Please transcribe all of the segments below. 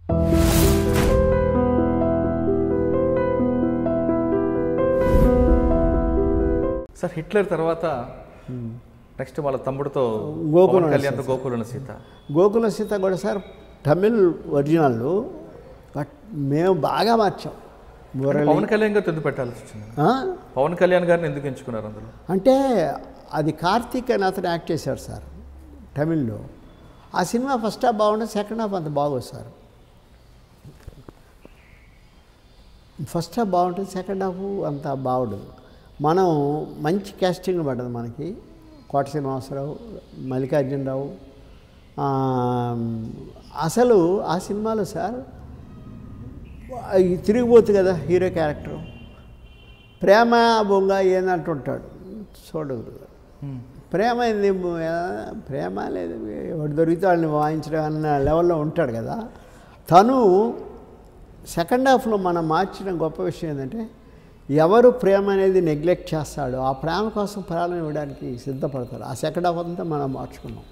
Sir Hitler తర్వాత next వాళ్ళ తమ్ముడితో గోకులం పవన్ కళ్యాణ్తో గోకులం సీత గోకుల సీత కూడా సార్ తమిళ్ ఒరిజినల్ బట్ మేము బాగా మార్చాం మురళి పవన్ కళ్యాణ్ గారు ఎందుకు పెట్టాల్సి వచ్చింది ఆ? పవన్ కళ్యాణ్ గారిని ఎందుకు ఎంచుకున్నారు అందులో అంటే అది కార్తీక్ అని అతను యాక్ట్ చేశాడు సార్ తమిళ్లో ఆ సినిమా ఫస్ట్ హాఫ్ బాగుంటుంది సెకండ్ హాఫ్ అంత బాగోదు సార్ ఫస్ట్ హాఫ్ బాగుంటుంది సెకండ్ హాఫ్ అంత బాగుండదు మనం మంచి క్యాస్టింగ్ పడ్డది మనకి కోట శ్రీనివాసరావు మల్లికార్జునరావు ఆ, అసలు ఆ సినిమాలో సార్ ఈ తిరిగిపోతుంది కదా హీరో క్యారెక్టర్ ప్రేమ బొంగ ఏందంటుంటాడు చూడదు ప్రేమ ఏంది ప్రేమ లేదు ఎవడు దొరికితే వాళ్ళని వాయించడం అన్న లెవెల్లో ఉంటాడు కదా తను సెకండ్ హాఫ్లో మనం మార్చిన గొప్ప విషయం ఏంటంటే ఎవరు ప్రేమ అనేది నెగ్లెక్ట్ చేస్తాడో ఆ ప్రేమ కోసం ప్రాణం ఇవ్వడానికి సిద్ధపడతారు ఆ సెకండ్ హాఫ్ అంతా మనం మార్చుకున్నాం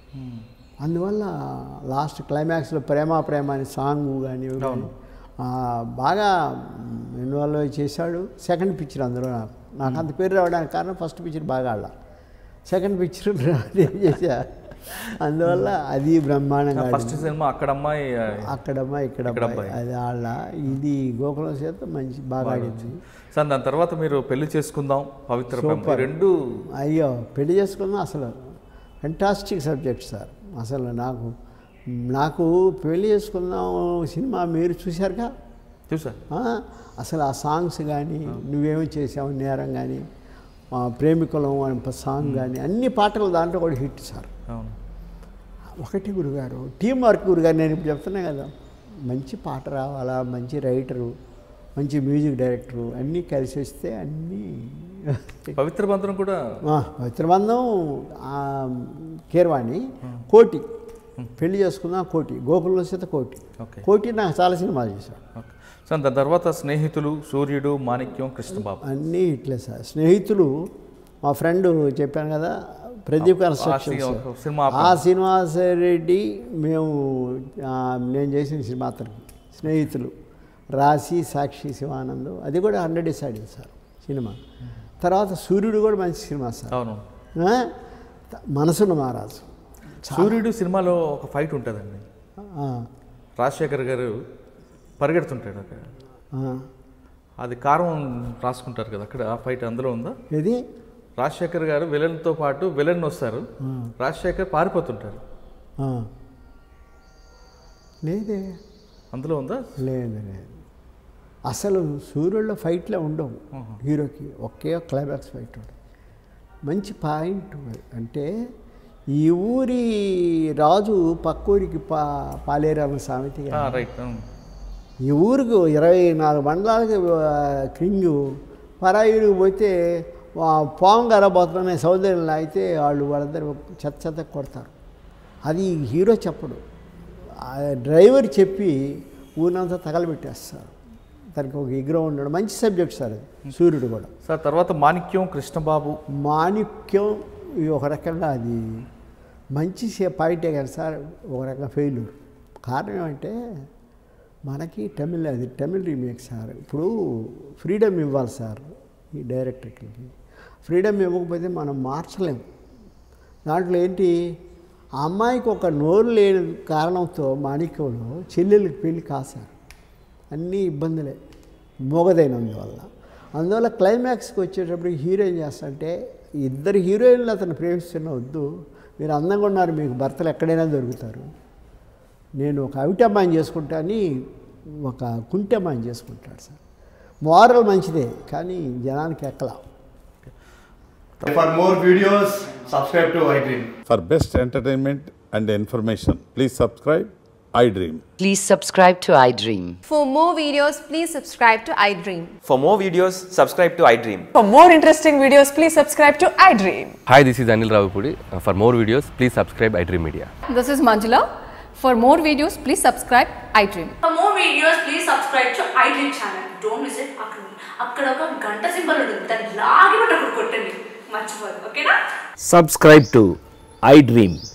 అందువల్ల లాస్ట్ క్లైమాక్స్లో ప్రేమ ప్రేమ అని సాంగ్ కానీ ఇవి కానీ, ఆ, బాగా ఇన్వాల్వ్ అయి చేశాడు సెకండ్ పిక్చర్ అందులో నాకు నాకు అంత పేరు రావడానికి కారణం ఫస్ట్ పిక్చర్ బాగా ఆడ సెకండ్ పిక్చర్ చేశా అందువల్ల అది బ్రహ్మాండంగా ఫస్ట్ సినిమా అక్కడ అమ్మాయి ఆ, అక్కడమ్మా ఇక్కడ ఇక్కడ అబ్బాయి. అది ఆళ్ళ ఇది గోకులం చేత మంచి బాగా ఆడింది సార్ దాని తర్వాత మీరు పెళ్లి చేసుకుందాం పవిత్ర ప్రేమ. ఈ రెండు అయ్యో పెళ్లి చేసుకున్నా అసలు ఫెంటాస్టిక్ సబ్జెక్ట్ సార్ అసలు నాకు నాకు పెళ్లి చేసుకుందాం సినిమా మీరు చూశారుగా చూసా ఆ, అసలు ఆ సాంగ్స్ కానీ నువ్వేమో చేసావు నేరం కానీ ఆ, ప్రేమికులం అనే సాంగ్ కానీ అన్ని పాటలు దాంట్లో కూడా హిట్ సార్ అవును ఒకటి గురుగారు టీం వర్క్ గురుగారు నేను ఇప్పుడు చెప్తున్నా కదా మంచి పాట రావాలా మంచి రైటరు మంచి మ్యూజిక్ డైరెక్టరు అన్నీ కలిసి వస్తే అన్నీ పవిత్ర బంధనం కూడా పవిత్రబంధం ఆ, కీరవాణి కోటి పెళ్లి చేసుకుందాం కోటి గోకుల సీత కోటి ఓకే కోటి నాకు చాలా సినిమాలు చేశాడు ఓకే సార్ దాని తర్వాత స్నేహితులు సూర్యుడు మాణిక్యం కృష్ణబాబు అన్నీ ఇట్లే సార్ స్నేహితులు మా ఫ్రెండ్ చెప్పాను కదా ప్రదీప్ కన్స్ట్రక్షన్ ఆ సి- సినిమా ఆ శ్రీనివాస రెడ్డి మేము ఆ, నేను చేసిన సినిమా అతనికి స్నేహితులు రాశి సాక్షి శివానంద్ అది కూడా హండ్రెడ్ డేస్ ఆడింది సార్ సినిమా తర్వాత సూర్యుడు కూడా మంచి సినిమా సార్ అవును ఆ? మనసున్న మహారాజు సూర్యుడు సినిమాలో ఒక ఫైట్ ఉంటుందండి ఆ, రాజశేఖర్ గారు పరిగెడుతుంటాడు అక్కడ ఆ. అది కారం రాసుకుంటారు కదా అక్కడ ఆ ఫైట్ అందులో ఉందా ఇది రాజశేఖర్ గారు విలన్తో పాటు విలన్ వస్తారు రాజశేఖర్ పారిపోతుంటారు ఆ. లేదే అందులో ఉందా లేదు లేదు అసలు సూర్యుల్లో ఫైట్లే ఉండవు హీరోకి ఒకే క్లైమాక్స్ ఫైట్ ఉంటుంది మంచి పాయింట్ అంటే ఈ ఊరి రాజు పక్క ఊరికి పా పాలేరన్న సామెత ఆ, రైట్ అవును. ఈ ఊరికి ఇరవై నాలుగు మండలాలకి ఆ, కింగు పరాయిరికి పోతే ఆ, పాము గరబోతున్న సౌదరులు అయితే వాళ్ళు వాళ్ళందరూ చెత్త చెత్త కొడతారు అది హీరో చెప్పడు ఆ డ్రైవర్ చెప్పి ఊరినంతా తగలబెట్టేస్తారు దానికి ఒక విగ్రహం ఉండడు మంచి సబ్జెక్ట్ సార్ అది సూర్యుడు కూడా సార్ తర్వాత మాణిక్యం కృష్ణబాబు మాణిక్యం ఇది ఒక రకంగా అది మంచి సే పాయింటే కానీ సార్ ఒక రకంగా ఫెయిల్యూర్ కారణం ఏమంటే మనకి తమిళ్ అది తమిళ్ రీమేక్ సార్ ఇప్పుడు ఫ్రీడమ్ ఇవ్వాలి సార్ ఈ డైరెక్టర్కి ఫ్రీడమ్ ఇవ్వకపోతే మనం మార్చలేము దాంట్లో ఏంటి ఆ అమ్మాయికి ఒక నోరు లేని కారణంతో మాణిక్యంలో చెల్లెళ్ళకి పెళ్ళి కాసారు అన్నీ ఇబ్బందులే మోగదైనందువల్ల అందువల్ల క్లైమాక్స్కి వచ్చేటప్పుడు హీరో ఏం చేస్తాడంటే ఇద్దరు హీరోయిన్లు అతను ప్రేమిస్తున్న వద్దు మీరు అందంగా ఉన్నారు మీకు భర్తలు ఎక్కడైనా దొరుకుతారు నేను ఒక అవిటమ్మాయిని చేసుకుంటా అని ఒక కుంటమ్మాయిని చేసుకుంటాడు సార్ మోరల్ మంచిదే కానీ జనానికి ఎక్కలా For more videos, subscribe to iDream. For best entertainment and information, please subscribe iDream. Please subscribe to iDream. For more videos, please subscribe to iDream. For more videos, subscribe to iDream. For more interesting videos, please subscribe to iDream. Hi, this is Anil Ravipudi. Uh, For more videos, please subscribe iDream Media. This is Manjula. For more videos, please subscribe iDream. For more videos, please subscribe to iDream channel. Don't miss it. అక్కడ అక్కడ ఒక గంట symbol ఉంటుంది దాన్ని లాగి పట్టి అక్కడ కొట్టండి మర్చిపోదు ఓకేనా subscribe to iDream.